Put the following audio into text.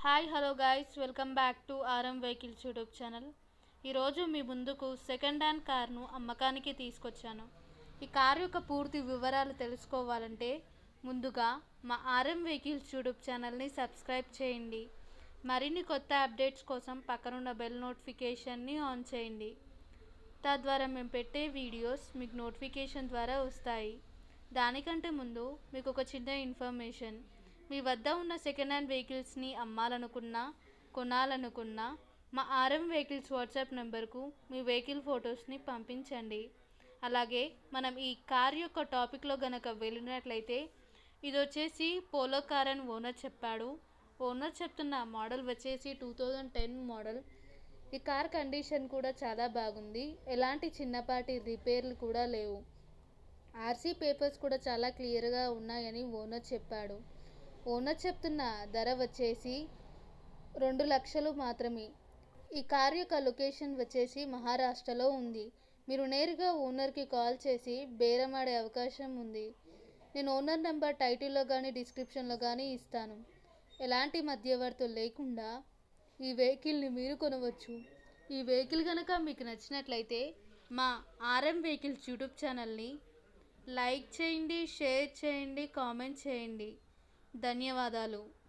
hi hello guys welcome back to RM Vehicles YouTube channel ఈరోజు మీ ముందుకు second hand కార్ను అమ్మకానికి తీసుకొచ్చాను ఈ కార్ యొక్క పూర్తి వివరాలు తెలుసుకోవాలంటే ముందుగా మా ఆర్ఎం వెహికల్స్ యూట్యూబ్ ఛానల్ని సబ్స్క్రైబ్ చేయండి మరిన్ని కొత్త అప్డేట్స్ కోసం పక్కనున్న బెల్ నోటిఫికేషన్ని ఆన్ చేయండి తద్వారా మేము పెట్టే వీడియోస్ మీకు నోటిఫికేషన్ ద్వారా వస్తాయి దానికంటే ముందు మీకు ఒక చిన్న ఇన్ఫర్మేషన్ మీ వద్ద ఉన్న సెకండ్ హ్యాండ్ వెహికల్స్ని అమ్మాలనుకున్నా కొనాలనుకున్నా మా ఆర్ఎం వెహికల్స్ వాట్సాప్ నెంబర్కు మీ వెహికల్ ఫొటోస్ని పంపించండి అలాగే మనం ఈ కార్ యొక్క టాపిక్లో గనక వెళ్ళినట్లయితే ఇది వచ్చేసి పోలో కార్ అని ఓనర్ చెప్పాడు ఓనర్ చెప్తున్న మోడల్ వచ్చేసి టూ థౌజండ్ టెన్ మోడల్ ఈ కార్ కండిషన్ కూడా చాలా బాగుంది ఎలాంటి చిన్నపాటి రిపేర్లు కూడా లేవు ఆర్సీ పేపర్స్ కూడా చాలా క్లియర్గా ఉన్నాయని ఓనర్ చెప్పాడు ఓనర్ చెప్తున్న ధర వచ్చేసి రెండు లక్షలు మాత్రమే ఈ కార్ యొక్క లొకేషన్ వచ్చేసి మహారాష్ట్రలో ఉంది మీరు నేరుగా ఓనర్కి కాల్ చేసి బేరమాడే అవకాశం ఉంది నేను ఓనర్ నెంబర్ టైటిల్లో కానీ డిస్క్రిప్షన్లో కానీ ఇస్తాను ఎలాంటి మధ్యవర్తులు లేకుండా ఈ వెహికల్ని మీరు కొనవచ్చు ఈ వెహికల్ కనుక మీకు నచ్చినట్లయితే మా ఆర్ఎం వెహికల్స్ యూట్యూబ్ ఛానల్ని లైక్ చేయండి షేర్ చేయండి కామెంట్ చేయండి ధన్యవాదాలు